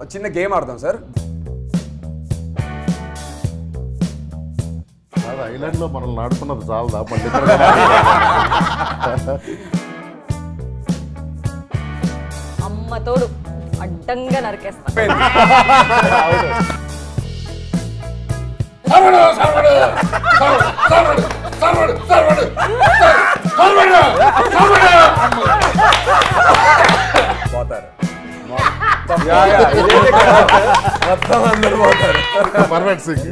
ఒక చిన్న గేమ్ ఆడదాం సార్ కాదు ఐలాండ్ లో మనల్ని ఆడుకున్నది చాలదా మళ్ళీ అమ్మ తోడు అడ్డంగా నరికేస్తా పోతారు యా, యా, ఇదేంటి కదా? మొత్తం అందరూ పోతారు పర్ఫెక్ట్ సింగ్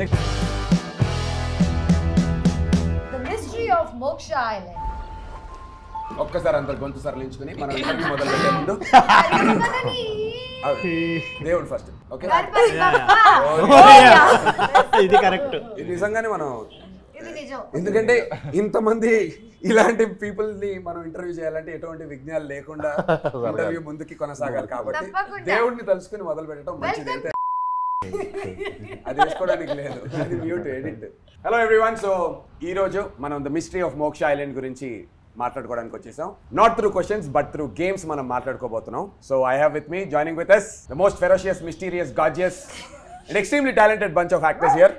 The mystery of Moksha Island. ఒక్కసారి అందరు గొంతు సరళించుకుని మనం ఇంటర్వ్యూ మొదలు పెట్టే ముందు గణపతి! అదే, దేవుడు ఫస్ట్ ఓకే గణపతి బప్పా! ఇది కరెక్ట్ ఇది నిజంగానే మనం ఇది నిజం ఎందుకంటే ఇంతమంది ఇలాంటి పీపుల్ ని మనం ఇంటర్వ్యూ చేయాలంటే ఎటువంటి విఘ్నాలు లేకుండా ఇంటర్వ్యూ ముందుకి కొనసాగాలి కాబట్టి తప్పకుండా. దేవుడిని తలుసుకుని మొదలు పెట్టడం మంచిది అయితే అది వేసుకోవడానికి లేదు అది mute edit hello everyone so ఈ రోజు మనం the mystery of Moksha island గురించి మాట్లాడుకోవడానికి వచ్చేసాం not through questions but through games మనం మాట్లాడుకోబోతున్నాం so I have with me joining with us the most ferocious mysterious gorgeous and extremely talented bunch of actors here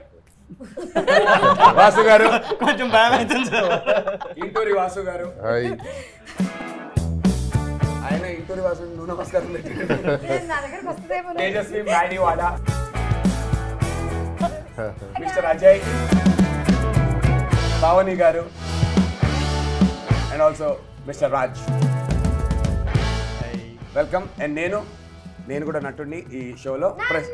Vasu garu కొంచెం భయం అవుతుంది సార్ ఇంటూరి వాసు గారు hi ఆయన ఇంటూరి వాసు నువ్వు నమస్కారం పెట్టండి నేను నా దగ్గరకు వస్తుందేమో Tejaswi Madiwala mister Ajay Pavani garu and also mister Raj welcome and నేను నేను కూడా నటుడిని ఈ షోలో ప్రెస్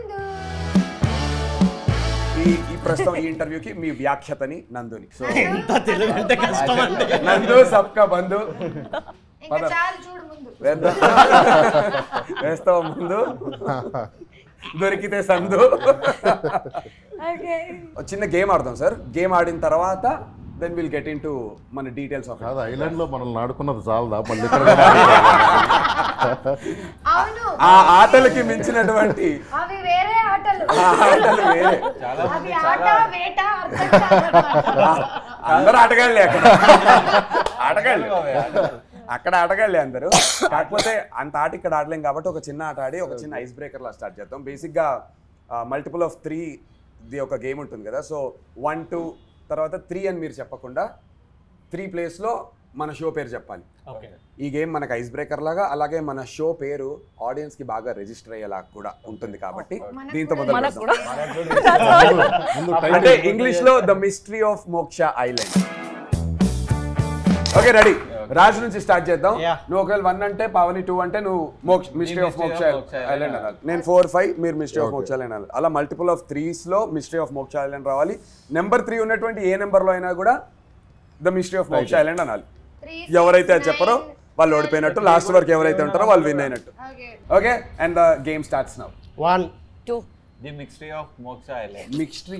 ఈ ఈ ప్రస్తుతం ఈ ఇంటర్వ్యూకి మీ వ్యాఖ్యతని నందుని సో ఎంత తెలుగు అంటే కష్టం అంటే నందు సబ్కా బంధు ఇంకా చాలు చూడు ముందు వేద్దాం వేస్తావా ముందు దొరికితే సందు ఓకే ఒక చిన్న గేమ్ ఆడదాం సార్ గేమ్ ఆడిన తర్వాత then will get in to మన డీటెయిల్స్ ఆఫ్ కాదు ఐలాండ్ లో మనల్ని ఆడుకున్నది చాలదా మళ్ళీ అవును ఆ ఆటలకి మించినటువంటి అవి వేరే ఆటలు ఆ ఆటలు వేరే అవి ఆట వేట అర్థం కాదన్నమాట. అందరూ ఆటగాళ్ళే అక్కడ ఆటగాళ్ళే అక్కడ ఆటగాళ్ళే అందరూ కాకపోతే అంత ఆట ఇక్కడ ఆడలేం కాబట్టి ఒక చిన్న ఆట ఆడి ఒక చిన్న ఐస్ బ్రేకర్ లా స్టార్ట్ చేద్దాం బేసిక్గా మల్టిపుల్ ఆఫ్ త్రీ ఇది ఒక గేమ్ ఉంటుంది కదా సో వన్ టూ తర్వాత త్రీ అని మీరు చెప్పకుండా త్రీ ప్లేస్లో మన షో పేరు చెప్పాలి ఓకే ఈ గేమ్ మనకు ఐస్ బ్రేకర్ లాగా అలాగే మన షో పేరు ఆడియన్స్ కి బాగా రిజిస్టర్ అయ్యేలా కూడా ఉంటుంది కాబట్టి దీంతో మొదలు మనకు పెడదాం. కూడా ముందు అంటే ఇంగ్లీష్ లో the mystery of Moksha island okay ready Raj నుంచి స్టార్ట్ చేద్దాం Yeah. నువ్వు ఒకవేళ వన్ అంటే పావని టూ అంటే నువ్వు మోక్ష మిస్టరీ ఆఫ్ మోక్ష ఐలాండ్ అనాలి నేను ఫోర్ ఫైవ్ మీరు మిస్టరీ ఆఫ్ మోక్ష ఐలాండ్ అనాలి అలా మల్టిపుల్ ఆఫ్ త్రీస్ లో మిస్టరీ ఆఫ్ మోక్ష ఐలాండ్ రావాలి నెంబర్ త్రీ ఉన్నటువంటి ఏ నెంబర్ లో అయినా కూడా the mystery of Moksha island అనాలి Three, ఎవరైతే six, అది చెప్పరో nine. వాళ్ళు ఓడిపోయినట్టు లాస్ట్ వరకు ఎవరైతే ఉంటారో వాళ్ళు విన్ అయినట్టు Okay. Okay and the game starts now one two the mystery of Moksha island mystery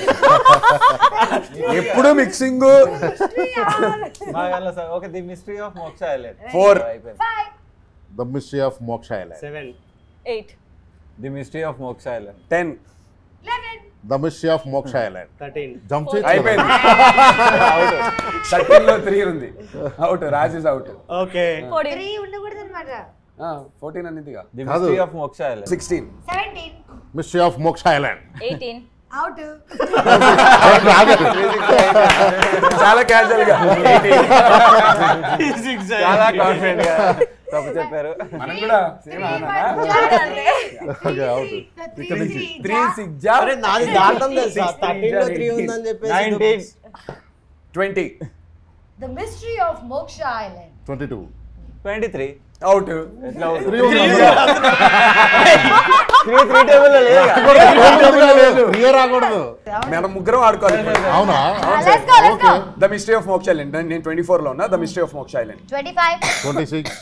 ఎప్పుడు మిక్సింగ్ మాగల్ల sir okay the mystery of Moksha island Four. అయిపోయింది Five. The mystery of Moksha island seven eight the mystery of Moksha island ten Eleven. The mystery of Moksha island thirteen jump అయిపోయింది thirteen లో three ఉంది out Raj is out okay fourteen Three ఉండకూడదు అనమాట fourteen అన్నిదిగా the కాదు. Mystery of Moksha island sixteen Seventeen. Mystery of Moksha island eighteen Out. చాలా casual గా చాలా కాన్ఫిడెంట్ గా తప్పు చెప్పారు మనం కూడా Okay, out. ఇక్కడ నుంచి త్రీ సిక్స్ అరే నాది దాటం తెలుసా థర్టీన్ లో త్రీ ఉందని చెప్పేసి nineteen twenty The mystery of Moksha Island. Twenty two twenty three out ఎట్లా త్రీ త్రీ త్రీ టేబుల్ లేదు త్రీ రాకూడదు మనం ముగ్గురం ఆడుకోవాలి అవునా let's go, let's go. The mystery of Moksha island నేను ట్వంటీ ఫోర్ లో ఉన్నా the mystery of Moksha island Twenty-five. Twenty six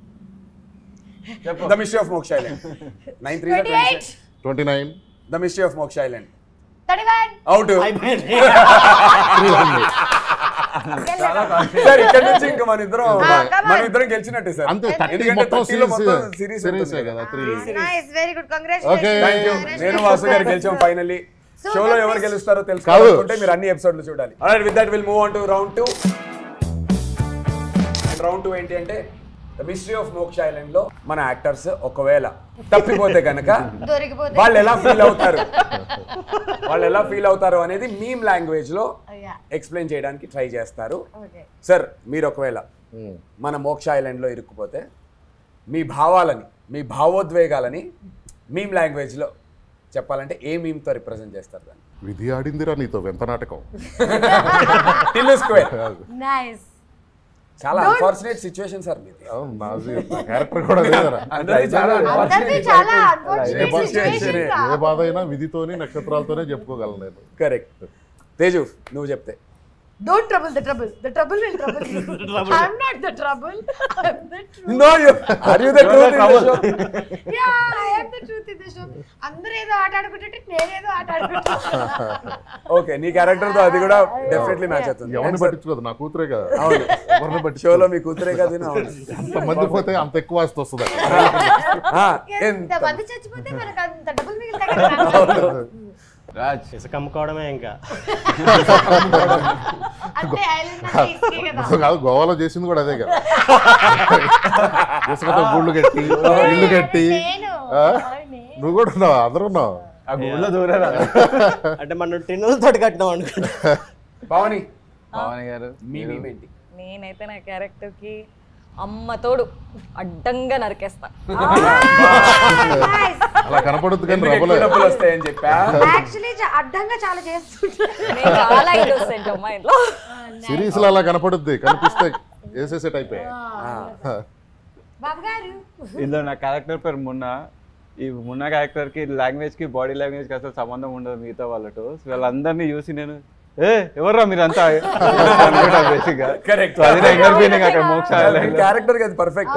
the mystery of Moksha island nine three Twenty-eight. Twenty nine the mystery of Moksha island Thirty-one. Out అయిపోయింది three ఉంది sir ఇక్కడ నుంచి ఇంకా మన ఇద్దరం come on. మన ఇద్దరం గెలిచినట్టే సార్ అంతే థర్టీ ఎందుకంటే మొత్తం 30 లో మొత్తం సిరీస్ సిరీస్ సిరీస్ ఉంటుంది కదా three Nice. Very good. Okay. Congratulations. Thank you నేను వాసు గారు గెలిచాం ఫైనల్లీ So షోలో that ఎవరు means- గెలుస్తారో తెలుసుకోవాలనుకుంటే మీరు అన్ని ఎపిసోడ్లు చూడాలి అలాగే with that will move on to round two round two ఏంటి అంటే మిస్ట్రీ ఆఫ్ మోక్ష ఐలాండ్ లో మన యాక్టర్స్ ఒకవేళ తప్పిపోతే కనుక దొరికిపోతే వాళ్ళు ఎలా ఫీల్ అవుతారు వాళ్ళు ఎలా ఫీల్ అవుతారు అనేది మీమ్ లాంగ్వేజ్ లో అయ్యా ఎక్స్ప్లెయిన్ చేయడానికి ట్రై చేస్తారు ఓకే సార్ మీరు ఒకవేళ మన మోక్ష ఐలాండ్ లో ఇరుక్కుపోతే మీ భావాలని మీ భావోద్వేగాలని మీమ్ లాంగ్వేజ్ లో చెప్పాలంటే ఏ మీమ్ తో రిప్రజెంట్ చేస్తారు దాన్ని విధి ఆడిందిరా నీతో వింత నాటకం టిల్లు స్క్వేర్ నైస్ చాలా అన్ఫార్చునేట్ సిచ్యువేషన్ సార్ మీది అవును, నాది క్యారెక్టర్ కూడా లేదరా అందరిది చాలా అందరిది unfortunate చాలా situation. unfortunate Situation. situation రా. ఏ బాధ అయినా విధితోని నక్షత్రాలతోనే చెప్పుకోగలను నేను కరెక్ట్ తేజు నువ్వు చెప్తే Don't trouble the trouble. The trouble will trouble you. I'm not the trouble. I'm the truth. No you are you the truth in the show Yeah, I am the truth in the show. అందరూ ఏదో ఆట ఆడుకుంటుంటే నేనేదో ఆట ఆడుకుంటున్నా okay నీ character తో అది కూడా definitely match అవుతుంది ఎవరిని పట్టించుకోదు నా కూతురే కదా అవును. ఎవరిని పట్టి షోలో మీ కూతురే కదా ఇది? అవును. అంత మంది పోతే అంత ఎక్కువ ఆస్తి వస్తుంది ఆ, ఎంత ఎంత మంది చచ్చిపోతే మనకు అంత డబ్బులు మిగులుతాయి కదా రాజ్ ఇసుక అమ్ముకోవడమే ఇంకా అంటే ఐలాండ్ అంటే ఇసుకే కదా కాదు గోవాలో చేసింది కూడా అదే కదా ఇసుకతో గుళ్ళు కట్టి ఇల్లు కట్టి నేను ఆ? నేను. నువ్వు కూడా ఉన్నావు అందరూ ఉన్నావు ఆ గుళ్ళో దూరారా అంటే మనం టిన్నులతో కట్టినాం అనుకుంటా పవని పవన్ గారు మీ మీమ్ ఏంటి నేనైతే నా క్యారెక్టర్ కి అమ్మ తోడు అడ్డంగా నరికేస్తా Nice. అలా కనపడద్దు కానీ ఎందుకు ఎక్కువ రవ్వలే డబ్బులు వస్తాయని చెప్పా Actually, చ- అడ్డంగా చాలా చేస్తుంటారు నేను చాలా ఇన్నోసెంట్ అమ్మాయిలో సిరీస్ లో అలా కనపడుద్ది కనిపిస్తే వేసేసే టైప్ బాబు గారు ఇందులో నా క్యారెక్టర్ పేరు మున్న ఈ మున్న క్యారెక్టర్ కి లాంగ్వేజ్ కి బాడీ లాంగ్వేజ్ కి అసలు సంబంధం ఉండదు మిగతా వాళ్ళతో సో వాళ్ళందరినీ చూసి నేను ఏ ఎవర్రా మీరంతా బేసిక్ గా Correct. So అది నా inner feeling అక్కడ మోక్ష island లో. క్యారెక్టర్ కదా పర్ఫెక్ట్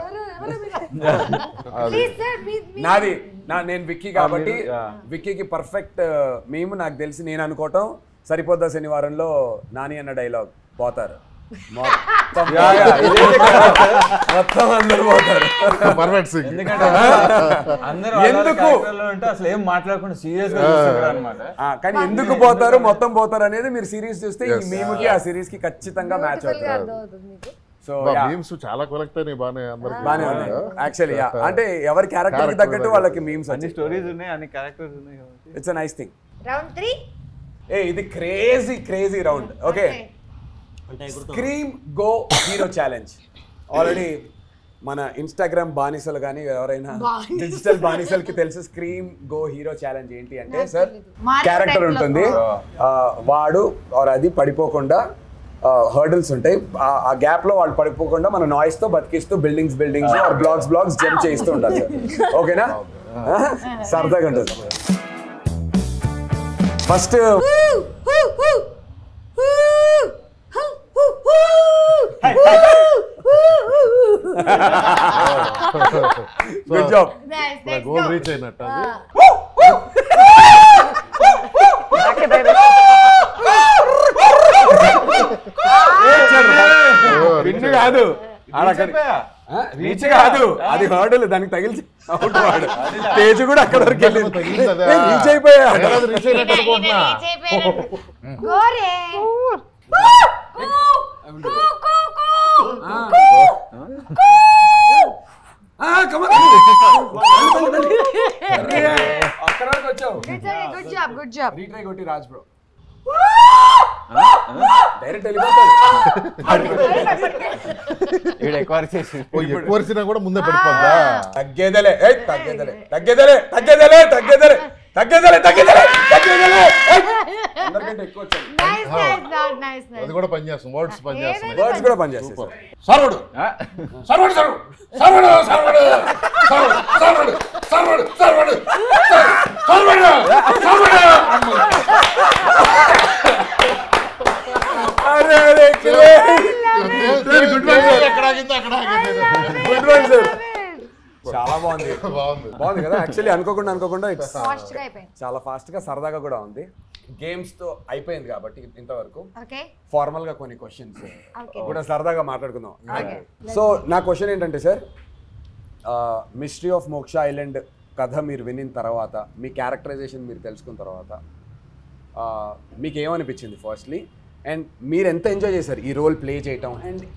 ప్లీజ్ సార్ మీ మీ- నాది నా నేను విక్కీ కాబట్టి మీరు, yeah. విక్కీకి పర్ఫెక్ట్ మేము నాకు తెలిసి నేను అనుకోవటం సరిపోద్దా శనివారంలో నాని అన్న డైలాగ్ పోతారు మొత్తం Yeah, yeah, ఇదైతే correct. మొత్తం అందరూ పోతారు పర్ఫెక్ట్ సింగ్ ఎందుకంటే అందరూ ఎందుకు? ఎందుకు ఉంటే అసలు ఏం మాట్లాడకుండా సీరియస్ గా చూస్తారు అనమాట ఆ, కానీ ఎందుకు పోతారు మొత్తం పోతారు అనేది మీరు సిరీస్ చూస్తే ఈ మీముకి ఆ సిరీస్ కి ఖచ్చితంగా మ్యాచ్ Beautiful గా అవుతుంది అర్థమవుతుంది మీకు సో మీమ్స్ చాలా కలెక్ట్ అయినాయి బానే అందరికి బానే ఉన్నాయి యాక్చువల్లీ అంటే ఎవరి క్యారెక్టర్ కి Character తగ్గట్టు వాళ్ళకి మీమ్స్ అన్ని స్టోరీస్ ఉన్నాయి అన్ని క్యారెక్టర్స్ ఉన్నాయి కాబట్టి it's nice thing round three ఏ ఇది క్రేజీ క్రేజీ రౌండ్ ఓకే అంటే ఎగురుతాం. Scream go hero challenge already మన ఇన్స్టాగ్రామ్ బానిసలు కానీ ఎవరైనా డిజిటల్ బానిసలకి తెలుసు స్క్రీమ్ గో హీరో ఛాలెంజ్ ఏంటి అంటే సార్ Mario క్యారెక్టర్ type లో. ఉంటుంది ఆ, వాడు ఆర్ అది పడిపోకుండా హర్డల్స్ ఉంటాయి ఆ- ఆ గ్యాప్ లో వాళ్ళు పడిపోకుండా మన నాయిస్ తో బతికిస్తూ buildings buildings or blocks blocks jump చేస్తూ ఉంటారు సార్ ఓకేనా సరదాగా ఉంటుంది first good job Nice, next goal go. Reach అయినట్టు అది విన్ను కాదు రీచ్ కాదు అది హర్డల్ దానికి తగిలిచి అవుట్ వాడు తేజ్ కూడా అక్కడ వరకు వెళ్ళింది తగిలింది అదే. రీచ్ అయిపోయా రీచ్ అయినట్టు అనుకుంటున్నా Reach అయిపోయారు. గోరే అక్కడ వరకు వచ్చావు good job good job retry కొట్టి రాజ్ బ్రో డైరెక్ట్ వెళ్ళిపోతాడు ఇక్కడ ఎక్కువ చేసి ఓ, ఎక్కువ వరిసినా కూడా ముందే పడిపోద్దా తగ్గేదలే ఏయ్ తగ్గేదలే తగ్గేదలే తగ్గేదలే తగ్గేదలే తగ్గేదలే తగ్గేదలే తగ్గేదలే ఏయ్! అందరికంటే ఎక్కువ వచ్చాడు నైస్ నైస్ నైస్ అది నైస్ కూడా పనిచేస్తుంది వర్డ్స్ పనిచేస్తున్నాయి వర్డ్స్ కూడా పనిచేస్తాయి Super. సర్వుడు సర్వుడు సర్వుడు సర్వుడు సర్వుడు సర్వుడు సర్వుడు సర్వుడు సర్వుడు సర్వుడు సర్వుడు అరే అరే గుడ్ ఎక్కడ ఆగిందో అక్కడ ఆగింది. వన్ సార్ చాలా బాగుంది బాగుంది బాగుంది కదా యాక్చువల్లీ అనుకోకుండా అనుకోకుండా ఇట్స్ ఫాస్ట్ గా అయిపోయింది చాలా ఫాస్ట్ గా సరదాగా కూడా ఉంది గేమ్స్ తో అయిపోయింది కాబట్టి ఇంతవరకు ఓకే ఫార్మల్ గా కొన్ని క్వశ్చన్స్ Okay. కూడా సరదాగా మాట్లాడుకుందాం సో నా క్వశ్చన్ ఏంటంటే sir mystery of Moksha island కథ మీరు వినిన తర్వాత మీ క్యారెక్టరైజేషన్ మీరు తెలుసుకున్న తర్వాత ఆ, మీకు ఏమనిపించింది ఫస్ట్లీ అండ్ మీరు ఎంత ఎంజాయ్ చేశారు ఈ రోల్ ప్లే చేయటం అండ్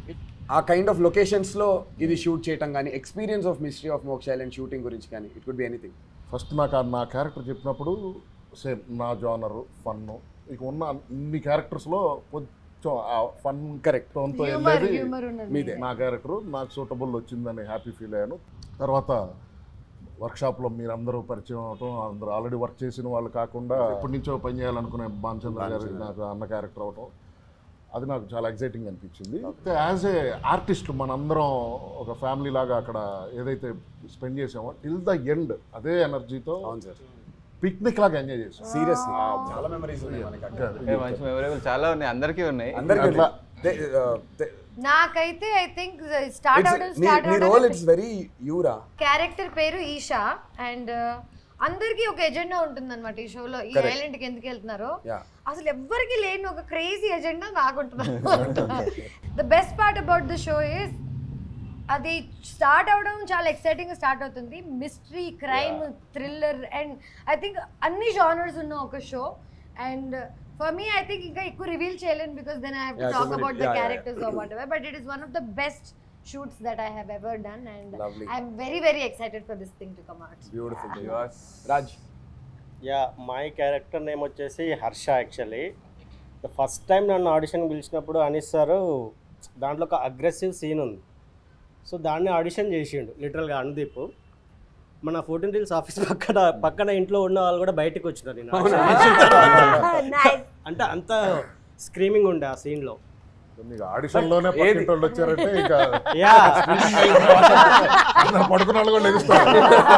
ఆ కైండ్ ఆఫ్ లొకేషన్స్లో ఇది షూట్ చేయటం కానీ experience of mystery of Moksha island shooting గురించి కానీ it could be anything first నాకు ఆ నా క్యారెక్టర్ చెప్పినప్పుడు సేమ్ నా జానరు ఫన్ ఇక ఉన్న అన్ని క్యారెక్టర్స్లో కొంచెం ఆ ఫన్ Correct. టోన్తో హ్యూమర్ వెళ్ళేది హ్యూమర్ ఉన్నది మీదే నా క్యారెక్టర్ నాకు సూటబుల్ వచ్చిందని హ్యాపీ ఫీల్ అయ్యాను తర్వాత వర్క్షాప్లో మీరందరూ పరిచయం అవటం అందరూ ఆల్రెడీ వర్క్ చేసిన వాళ్ళు కాకుండా ఎప్పటి నుంచో పని చేయాలనుకునే బాన్చంద్ర గారు నాకు అన్న క్యారెక్టర్ అవటం అది నాకు చాలా ఎగ్జైటింగ్ అనిపించింది యాజ్ ఏ ఆర్టిస్ట్ మనందరం ఒక ఫ్యామిలీ లాగా అక్కడ ఏదైతే స్పెండ్ చేసామో టిల్ ద ఎండ్ అదే ఎనర్జీతో అవును సార్ పిక్నిక్ లాగా ఎంజాయ్ చేసాం సీరియస్లీ చాలా మెమరీస్ ఉన్నాయి మనకి అక్కడ. ఏ, మంచి మెమొరబుల్ చాలా ఉన్నాయి అందరికీ ఉన్నాయి అందరికీ అట్లా. దే- uh, దే- నాకైతే ఐ థింక్ స్టార్ట్ it's- అవడం నీ స్టార్ట్ నీ రోల్ అవడం ఇట్స్ వెరీ యూరా క్యారెక్టర్ పేరు ఈషా అండ్ అందరికీ ఒక ఎజెండా ఉంటుంది అనమాట ఈ షోలో ఈ Correct. ఐలాండ్ కి ఎందుకు వెళ్తున్నారో Yeah. అసలు ఎవ్వరికి లేని ఒక క్రేజీ ఎజెండా నాకుంటుంది the best part about the show is అది స్టార్ట్ అవడం చాలా ఎక్సైటింగ్ స్టార్ట్ అవుతుంది mystery crime thriller and I think అన్ని జానర్స్ ఉన్న ఒక show and for me I think ఇంకా ఎక్కువ రివీల్ చేయలేను because then I have to Yeah, so talk many- about the yeah, yeah. Characters are whatever but it is one of the best shoots that I have ever done and Lovely. I'm very very excited for this thing to come out beautiful Yours. Raj yeah my character name వచ్చేసి Harsha actually the first time నన్ను audition పిలిచినప్పుడు అనిస్ sir దాంట్లో ఒక aggressive scene ఉంది so దాన్ని audition చేసిండు లిటరల్గా అనుదీప్ మన ఫోర్టీన్ రీల్స్ ఆఫీస్ పక్కన పక్కన ఇంట్లో ఉన్న వాళ్ళు కూడా బయటకు వచ్చినారు నేను audition చేసిన తర్వాత. నైస్ అంటే అంత స్క్రీమింగ్ ఉండే ఆ సీన్లో మీకు ఆడిషన్లోనే పక్కింటి వాళ్ళు వచ్చారంటే ఇక యా అందరూ పడుకున్న వాళ్ళు కూడా లెగుస్తారు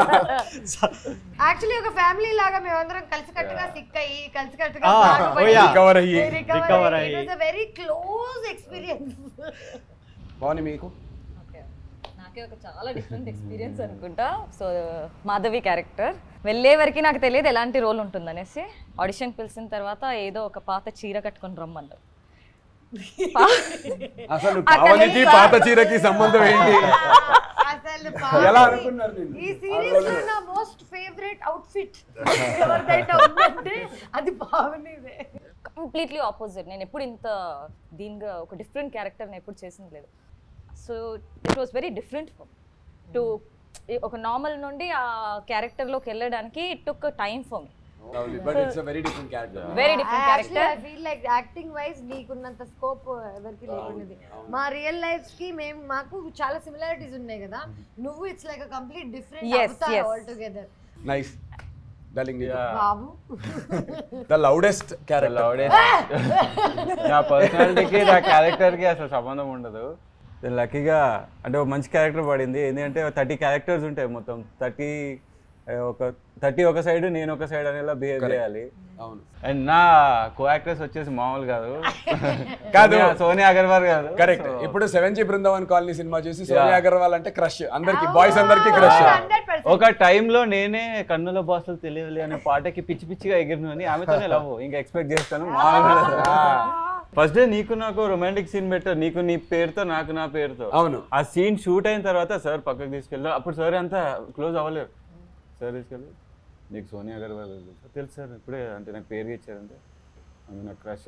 యాక్చువల్లీ ఒక ఫ్యామిలీ లాగా మేమందరం కలిసికట్టుగా సిక్ అయ్యి కలిసికట్టుగా Ah, బాగుపడి, oh yeah. Recover అయ్యి. recover Recover అయ్యి. It అయ్యి. was a very close experience. బాగుంది మీకు ఓకే నాకే ఒక చాలా డిఫరెంట్ ఎక్స్పీరియన్స్ అనుకుంటా సో మాధవి క్యారెక్టర్ వెళ్ళే వరకు నాకు తెలియదు ఎలాంటి రోల్ ఉంటుందనేసి ఆడిషన్ పిలిచిన తర్వాత ఏదో ఒక పాత చీర కట్టుకొని రమ్మన్నారు అసలు అక్కడ పావనికి ఏం పాత చీరకి సంబంధం ఏంటి అసలు ఎలా పావని, అనుకున్నారు నిన్ను? ఈ సిరీస్ లో నా మోస్ట్ ఫేవరెట్ అవుట్ఫిట్ ఎవరిదైతే ఉందంటే అది పావనిదే కంప్లీట్లీ ఆపోజిట్ నేను ఎప్పుడు ఇంత దీనిగా ఒక డిఫరెంట్ క్యారెక్టర్ నేను ఎప్పుడు చేసింది లేదు so it was very different to ఒక నార్మల్ నుండి ఆ క్యారెక్టర్లోకి వెళ్ళడానికి it took time for me but it's very different character very different actually character I feel like acting wise నీకున్నంత స్కోప్ ఎవరికి లేకున్నది మా రియల్ లైఫ్ కి మేము మాకు చాలా సిమిలారిటీస్ ఉన్నాయి కదా నువ్వు it's like complete different Yes, avatar yes. All together nice darling బాబు ద లౌడెస్ట్ క్యారెక్టర్ లౌడెస్ట్ నా పర్సనాలిటీకి నా క్యారెక్టర్కి అసలు సంబంధం ఉండదు లక్కీగా అంటే ఒక మంచి క్యారెక్టర్ పడింది ఏంటంటే థర్టీ క్యారెక్టర్స్ ఉంటాయి మొత్తం థర్టీ ఒక థర్టీ ఒక సైడ్ నేను ఒక సైడ్ అనేలా బిహేవ్ చేయాలి అవును అండ్ నా కో యాక్టర్స్ వచ్చేసి మామూలు కాదు కాదు. సోనియా- సోనియా అగర్వాల్ కాదు కరెక్ట్ ఇప్పుడు సెవెన్ జీ బృందావన్ కాలనీ సినిమా చూసి సోనియా అగర్వాల్ అంటే క్రష్ అందరికి బాయ్స్ అందరికి క్రష్ హండ్రెడ్ పర్సెంట్ ఒక టైంలో నేనే కన్నుల బాసులు తెలియదు అనే పాటకి పిచ్చి పిచ్చిగా ఎగిరిను అని ఆమెతోనే లవ్ ఇంకా ఎక్స్పెక్ట్ చేస్తాను ఫస్ట్ డే నీకు నాకు రొమాంటిక్ సీన్ పెట్టారు నీకు నీ పేరుతో నాకు నా పేరుతో అవును ఆ సీన్ షూట్ అయిన తర్వాత సార్ పక్కకు తీసుకెళ్ళారు అప్పుడు సార్ అంతా క్లోజ్ అవ్వలేరు సార్ తీసుకెళ్ళి నీకు సోనియా అగర్వాల్ తెలుసా?" తెలుసు సార్ ఇప్పుడే అంటే నాకు పేరు ఇచ్చారంటే ఆమె నాకు క్రష్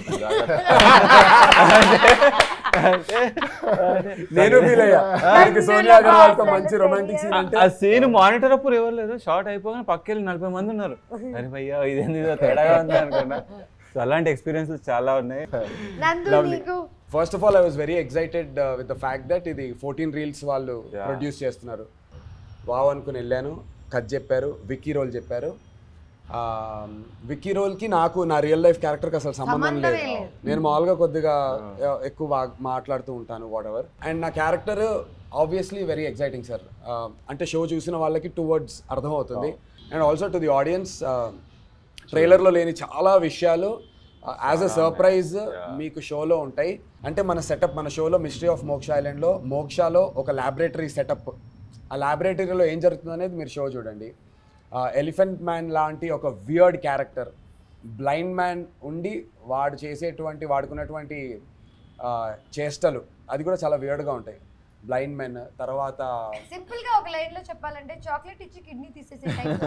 నేను ఫీల్ అయ్యా ఆయనకి సోనియా అగర్వాల్ తో మంచి రొమాంటిక్ సీన్ అంటే ఆ సీన్ మానిటర్ అప్పుడు ఎవరు లేదు షార్ట్ అయిపోగానే పక్కెళ్ళి నలభై మంది ఉన్నారు అరే భయ్యా ఇదేంది ఇదో తేడాగా ఉంది అనుకున్నా సో అలాంటి ఎక్స్పీరియన్సెస్ చాలా ఉన్నాయి నందు నీకు first of all I was very excited with the fact that ఇది ఫోర్టీన్ రీల్స్ వాళ్ళు ప్రొడ్యూస్ చేస్తున్నారు వావ్ అనుకుని వెళ్ళాను కట్ చెప్పారు విక్కీ రోల్ చెప్పారు ఆ, విక్కీ రోల్కి నాకు నా రియల్ లైఫ్ క్యారెక్టర్కి అసలు సంబంధం సంబంధమే లేదు లేదు. నేను మామూలుగా కొద్దిగా ఎ- ఎక్కువ వా- మాట్లాడుతూ ఉంటాను వాట్ ఎవర్ అండ్ నా character obviously very exciting sir అంటే షో చూసిన వాళ్ళకి టూ వర్డ్స్ అర్థమవుతుంది and also to the audience ట్రైలర్లో లేని చాలా విషయాలు యాజ్ అ సర్ప్రైజ్ మీకు షోలో ఉంటాయి అంటే మన సెటప్ మన షోలో మిస్టరీ ఆఫ్ మోక్ష ఐలాండ్లో మోక్షాలో ఒక ల్యాబొరేటరీ సెటప్ ఆ ల్యాబొరేటరీలో ఏం జరుగుతుంది అనేది మీరు షో చూడండి ఎలిఫెంట్ మ్యాన్ లాంటి ఒక వియర్డ్ క్యారెక్టర్ బ్లైండ్ మ్యాన్ ఉండి వాడు చేసేటువంటి వాడుకున్నటువంటి ఆ, చేష్టలు అది కూడా చాలా వియర్డ్గా ఉంటాయి బ్లైండ్ మెన్ తర్వాత సింపుల్ గా ఒక లైన్ లో చెప్పాలంటే చాక్లెట్ ఇచ్చి కిడ్నీ తీసేసే type.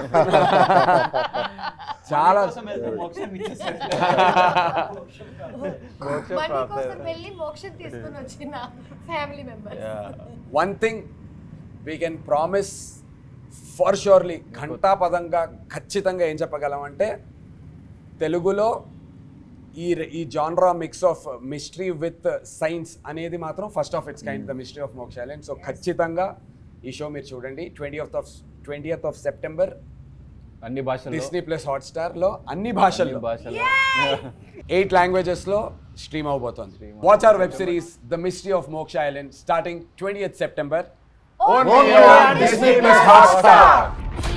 చాలా మనీ కోసం వెళ్ళి మోక్షం తీసుకుని వచ్చిన family members one thing we can promise for surely ఘంటాపదంగా ఖచ్చితంగా ఏం చెప్పగలం అంటే తెలుగులో ఈ ఈ genre mix of mystery with science అనేది మాత్రం first of its kind the mystery of Moksha island so ఖచ్చితంగా ఈ షో మీరు చూడండి twenty of twenty of September అన్ని భాషల్లో డిస్నీ ప్లస్ హాట్స్టార్లో అన్ని భాషల్లో అన్ని భాషల్లో ఎయిట్ లాంగ్వేజెస్ లో స్ట్రీమ్ అవబోతోంది watch our web series the mystery of Moksha island starting twenty September Only Disney Plus Hotstar.